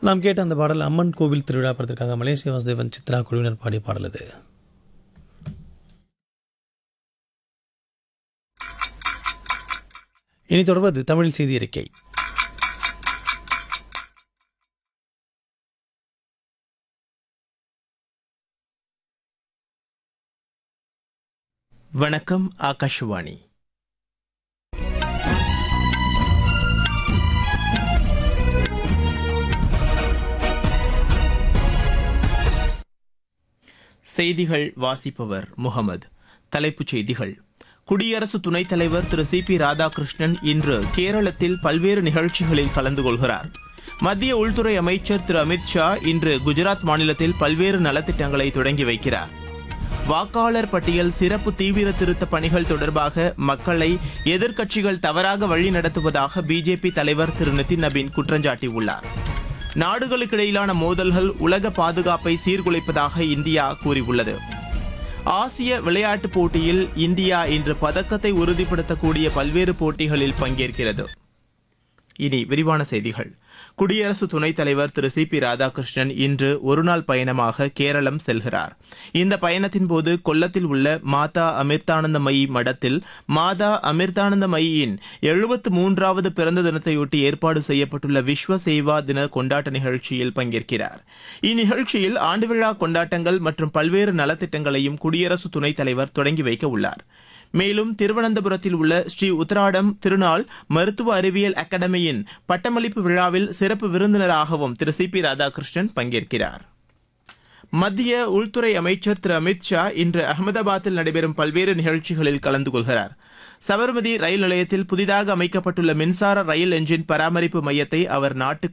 நாம் கேட்ட அந்த பாடல் அம்மன் கோவில் திருவிழா படத்திற்காக மலேசிய வாசுதேவன் சித்ரா குழுவினர் பாடிய பாடல் இது இனி தொடர்வது தமிழ் செய்தி அறிக்கை வணக்கம் ஆகாஷவாணி செய்திகள் வாசிப்பவர் முகமது தலைப்புச் செய்திகள் குடியரசு துணைத் தலைவர் திரு சி பி ராதாகிருஷ்ணன் இன்று கேரளத்தில் பல்வேறு நிகழ்ச்சிகளில் கலந்து கொள்கிறார் மத்திய உள்துறை அமைச்சர் திரு அமித் ஷா இன்று குஜராத் மாநிலத்தில் பல்வேறு நலத்திட்டங்களை தொடங்கி வைக்கிறார் வாக்காளர் பட்டியல் சிறப்பு தீவிர திருத்த பணிகள் தொடர்பாக மக்களை எதிர்க்கட்சிகள் தவறாக வழிநடத்துவதாக பிஜேபி தலைவர் திரு நிதின் நபீன் குற்றஞ்சாட்டியுள்ளார் நாடுகளுக்கிடையிலான மோதல்கள் உலக பாதுகாப்பை சீர்குலைப்பதாக இந்தியா கூறியுள்ளது ஆசிய விளையாட்டுப் போட்டியில் இந்தியா இன்று பதக்கத்தை உறுதிப்படுத்தக்கூடிய பல்வேறு போட்டிகளில் பங்கேற்கிறது இனி விரிவான செய்திகள் குடியரசு துணைத் தலைவர் திரு சி பி ராதாகிருஷ்ணன் இன்று ஒருநாள் பயணமாக கேரளம் செல்கிறார் இந்த பயணத்தின் போது கொல்லத்தில் உள்ள மாதா அமிர்தானந்தமயி மடத்தில் மாதா அமிர்தானந்தமயியின் எழுபத்து மூன்றாவது பிறந்த தினத்தையொட்டி ஏற்பாடு செய்யப்பட்டுள்ள விஸ்வ சேவா தின கொண்டாட்ட நிகழ்ச்சியில் பங்கேற்கிறார் இந்நிகழ்ச்சியில் ஆண்டு விழா கொண்டாட்டங்கள் மற்றும் பல்வேறு நலத்திட்டங்களையும் குடியரசு துணைத் தலைவர் தொடங்கி வைக்க உள்ளார் மேலும் திருவனந்தபுரத்தில் உள்ள ஸ்ரீ உத்தராடம் திருநாள் மருத்துவ அறிவியல் அகாடமியின் பட்டமளிப்பு விழாவில் சிறப்பு விருந்தினராகவும் திரு சி பி ராதாகிருஷ்ணன் பங்கேற்கிறார் மத்திய உள்துறை அமைச்சர் திரு அமித் ஷா இன்று அகமதாபாத்தில் நடைபெறும் பல்வேறு நிகழ்ச்சிகளில் கலந்து கொள்கிறார் சபர்மதி ரயில் நிலையத்தில் புதிதாக அமைக்கப்பட்டுள்ள மின்சார ரயில் என்ஜின் பராமரிப்பு மையத்தை அவர் நாட்டுக்கு